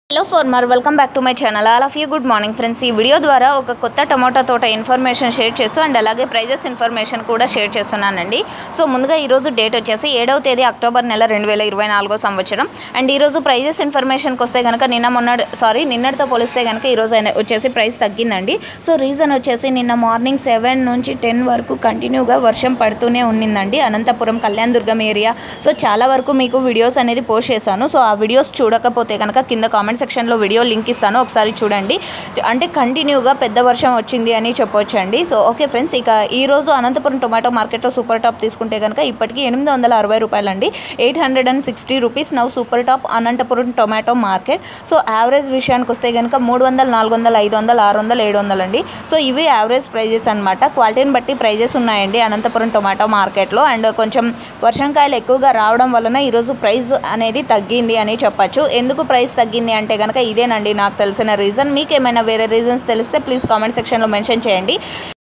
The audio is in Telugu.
hello farmer welcome back to my channel all of you good morning friends ఈ వీడియో ద్వారా ఒక కొత్త టమాటా తోట ఇన్ఫర్మేషన్ షేర్ చేస్తూ అండ్ అలాగే ప్రైజెస్ ఇన్ఫర్మేషన్ కూడా షేర్ చేస్తున్నానండి సో ముందుగా ఈరోజు డేట్ వచ్చేసి ఏడవ తేదీ అక్టోబర్ నెల రెండు వేల ఇరవై నాలుగో సంవత్సరం అండ్ ఈరోజు ప్రైజెస్ ఇన్ఫర్మేషన్కి వస్తే కనుక నిన్న మొన్న సారీ నిన్నటితో పోలిస్తే కనుక ఈరోజు అయిన- వచ్చేసి ప్రైస్ తగ్గిందండి సో రీజన్ వచ్చేసి నిన్న మార్నింగ్ సెవెన్ నుంచి టెన్ వరకు కంటిన్యూగా వర్షం పడుతూనే ఉండిందండి అనంతపురం కళ్యాణ్ దుర్గం ఏరియా సో చాలా వరకు మీకు వీడియోస్ అనేది పోస్ట్ చేశాను సో ఆ వీడియోస్ చూడకపోతే కనుక కింద కామెంట్ సెక్షన్లో వీడియో లింక్ ఇస్తాను ఒకసారి చూడండి అంటే కంటిన్యూగా పెద్ద వర్షం వచ్చింది అని చెప్పొచ్చండి సో ఓకే ఫ్రెండ్స్ ఇక ఈ రోజు అనంతపురం టొమాటో మార్కెట్లో సూపర్ టాప్ తీసుకుంటే కనుక ఇప్పటికీ ఎనిమిది వందల అరవై రూపాయలండి eight hundred and sixty rupees now super top Anantapuram tomato market so average విషయానికి వస్తే కనుక మూడు వందలు నాలుగు వందలు ఐదు వందలు ఆరు వందలు ఏడు వందలు అండి సో ఇవి యావరేజ్ ప్రైజెస్ అనమాట క్వాలిటీని బట్టి ప్రైజెస్ ఉన్నాయండి అనంతపురం టొమాటో మార్కెట్లో అండ్ కొంచెం వర్షంకాయలు ఎక్కువగా రావడం వలన ఈరోజు ప్రైస్ అనేది తగ్గింది అని చెప్పచ్చు ఎందుకు ప్రైస్ తగ్గింది అంటే కనుక ఇదేనండి నాకు తెలిసిన రీజన్ మీకు ఏమైనా వేరే రీజన్స్ తెలిస్తే ప్లీజ్ కామెంట్ సెక్షన్లో మెన్షన్ చేయండి